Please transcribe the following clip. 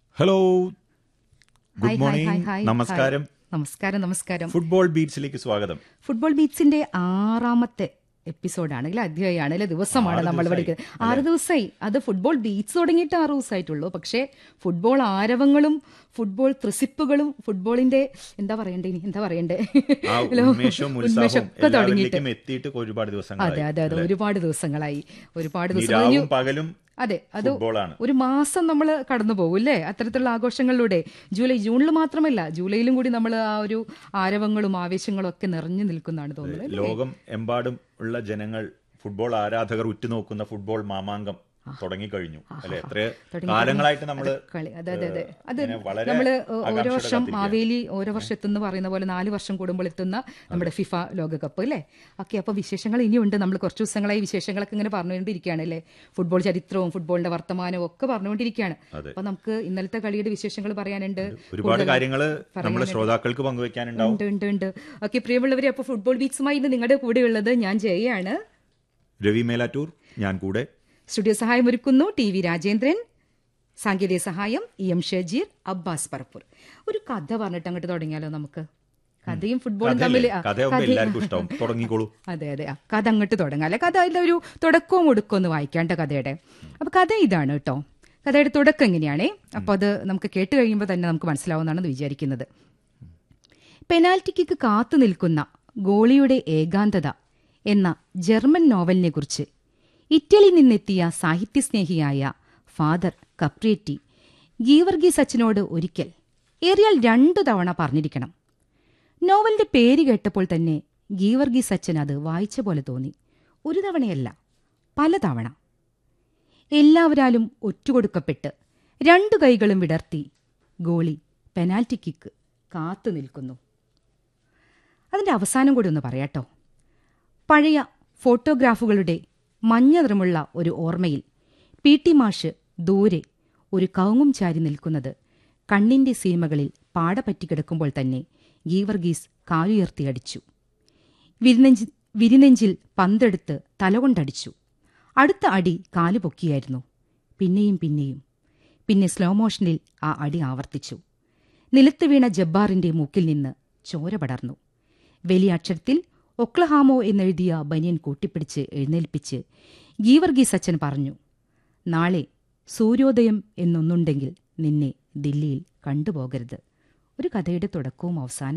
Hello hi, good hi, morning hi, hi, നമസ്കാരം hi. നമസ്കാരം നമസ്കാരം ഫുട്ബോൾ ബീറ്റ്സിലേക്ക് സ്വാഗതം ഫുട്ബോൾ ബീറ്റ്സിന്റെ ആറാമത്തെ എപ്പിസോഡാണ് അല്ലെ അധ്യായമാണ് അല്ലെ ദിവസമാണ് ആറ് നമ്മൾ ദിവസമായി, പഠിക്കുന്നത് ആറ് ദിവസമായി അത് ഫുട്ബോൾ ബീറ്റ്സ് തുടങ്ങിയിട്ട് ആറ് ദിവസമായിട്ടുള്ളൂ പക്ഷേ ഫുട്ബോൾ ആരവങ്ങളും ഫുട്ബോൾ ത്രിസിപ്പുകളും ഫുട്ബോളിന്റെ എന്താ പറയണ്ടേ ഇനി എന്താ പറയണ്ടേ ആ ഹലോ, ഉന്മേഷവും ഉന്മേഷം ഉത്സാഹവും ഒക്കെ തുടങ്ങിയിട്ട് എല്ലാവരിലേക്കും എത്തിയിട്ട് ഒരുപാട് അതെ ദിവസങ്ങളായി അതെ അതെ ഒരുപാട് ദിവസങ്ങളായി ഒരുപാട് ദിവസം നിരാവും കഴിഞ്ഞു. പകലും അതെ അത് ഫുട്ബോളാണ് ഒരു മാസം നമ്മൾ കടന്നു പോകും അല്ലേ അത്തരത്തിലുള്ള ആഘോഷങ്ങളിലൂടെ ജൂലൈ ജൂണിൽ മാത്രമല്ല ജൂലൈയിലും കൂടി നമ്മൾ ആ ഒരു ആരവങ്ങളും ആവേശങ്ങളും ഒക്കെ നിറഞ്ഞു നിൽക്കുന്നതാണ് തോന്നുന്നത് അല്ലേ? ലോകം എമ്പാടും ഉള്ള ജനങ്ങൾ ഫുട്ബോൾ ആരാധകർ ഉറ്റുനോക്കുന്ന ഫുട്ബോൾ മാമാങ്കം തുടങ്ങിക്കഴിഞ്ഞു അല്ലെ എത്ര കാലങ്ങളായിട്ട് നമ്മള് കളി അതെ അതെ അതെ അത് ഇങ്ങനെ വളരെ നമ്മള് ഓരോ ആകാംക്ഷയോടെ വർഷം കാത്തിരിക്കുകയാണ്. മാവേലി ഓരോ വർഷത്തെന്ന് പറയുന്ന പോലെ നാല് വർഷം കൂടുമ്പോൾ എത്തുന്ന നമ്മുടെ ഫിഫ ലോകകപ്പ് അല്ലേ ഓക്കെ അപ്പൊ വിശേഷങ്ങൾ ഇനിയുണ്ട് നമ്മൾ കുറച്ച് ദിവസങ്ങളായി വിശേഷങ്ങളൊക്കെ ഇങ്ങനെ പറഞ്ഞുകൊണ്ടിരിക്കുകയാണ് അല്ലേ ഫുട്ബോൾ ചരിത്രവും ഫുട്ബോളിന്റെ വർത്തമാനവും ഒക്കെ പറഞ്ഞുകൊണ്ടിരിക്കുകയാണ് അതെ. അപ്പൊ നമുക്ക് ഇന്നലത്തെ കളിയുടെ വിശേഷങ്ങൾ പറയാനുണ്ട് ഒരുപാട് കാര്യങ്ങള് നമ്മുടെ ശ്രോതാക്കൾക്ക് പങ്കുവെക്കാനുണ്ടാവും ഉണ്ട് ഉണ്ട് ഉണ്ട് ഓക്കെ പ്രിയമുള്ളവരെ അപ്പൊ ഫുട്ബോൾ ബീറ്റ്സുമായി ഇന്ന് നിങ്ങളുടെ കൂടെയുള്ളത് ഞാൻ ജയയാണ് രവി മേലാറ്റൂർ ഞാൻ കൂടെ സ്റ്റുഡിയോ സഹായം ഒരുക്കുന്നു ടി വി രാജേന്ദ്രൻ സാങ്കേതിക സഹായം ഇ എം ഷജീർ അബ്ബാസ് പറപ്പൂർ ഒരു കഥ പറഞ്ഞിട്ട് അങ്ങോട്ട് തുടങ്ങിയാലോ നമുക്ക് കഥയും ഫുട്ബോളും തമ്മിൽ കഥയല്ലേ? കഥയാവുമ്പോ എല്ലാവർക്കും ഇഷ്ടവും തുടങ്ങിക്കോളൂ അതെ അതെ ആ കഥ അങ്ങോട്ട് തുടങ്ങാം അല്ലെ കഥ അതിന്റെ ഒരു തുടക്കവും ഒടുക്കവും ഒന്ന് വായിക്കാണ്ട കഥയുടെ അപ്പൊ കഥ ഇതാണ് കേട്ടോ കഥയുടെ തുടക്കം എങ്ങനെയാണേ അപ്പൊ അത് നമുക്ക് കേട്ട് കഴിയുമ്പോൾ തന്നെ നമുക്ക് മനസ്സിലാവുന്നതാണെന്ന് വിചാരിക്കുന്നത് പെനാൽറ്റി കിക്ക് കാത്തു നിൽക്കുന്ന ഗോളിയുടെ ഏകാന്തത എന്ന ജർമ്മൻ നോവലിനെ കുറിച്ച് ഇറ്റലിയിൽ നിന്നെത്തിയ സാഹിത്യസ്നേഹിയായ ഫാദർ കപ്രിയറ്റി ഗീവർഗീസ് അച്ഛനോട് ഒരിക്കൽ ഏറിയാൽ രണ്ടു തവണ പറഞ്ഞിരിക്കണം നോവലിന്റെ പേര് കേട്ടപ്പോൾ തന്നെ ഗീവർഗീസ് അച്ഛൻ അത് വായിച്ച പോലെ തോന്നി ഒരു തവണയല്ല പലതവണ എല്ലാവരാലും ഒറ്റുകൊടുക്കപ്പെട്ട് രണ്ടു കൈകളും വിടർത്തി ഗോളി പെനാൽറ്റി കിക്ക് കാത്തു നിൽക്കുന്നു അതിന്റെ അവസാനം കൂടി ഒന്ന് പറയാട്ടോ പഴയ ഫോട്ടോഗ്രാഫുകളുടെ മഞ്ഞ നിറമുള്ള ഒരു ഓർമ്മയിൽ പി ടി മാഷ് ദൂരെ ഒരു കവുങ്ങും ചാരി നിൽക്കുന്നത് കണ്ണിന്റെ സീമകളിൽ പാടപറ്റി കിടക്കുമ്പോൾ തന്നെ ഗീവർഗീസ് കാലുയർത്തി അടിച്ചു വിരിനെഞ്ചി വിരിനെഞ്ചിൽ പന്തെടുത്ത് തലകൊണ്ടടിച്ചു അടുത്ത അടി കാല് പൊക്കിയായിരുന്നു പിന്നെയും പിന്നെയും പിന്നെ സ്ലോ മോഷനിൽ ആ അടി ആവർത്തിച്ചു നിലത്ത് വീണ ജബ്ബാറിന്റെ മൂക്കിൽ നിന്ന് ചോര പടർന്നു വലിയ അക്ഷരത്തിൽ ഒക്ലഹാമോ എന്നെഴുതിയ ബനിയൻ കൂട്ടിപ്പിടിച്ച് എഴുന്നേൽപ്പിച്ച് ഗീവർഗീസ് അച്ഛൻ പറഞ്ഞു നാളെ സൂര്യോദയം എന്നൊന്നുണ്ടെങ്കിൽ നിന്നെ ദില്ലിയിൽ കണ്ടുപോകരുത് ഒരു കഥയുടെ തുടക്കവും അവസാനം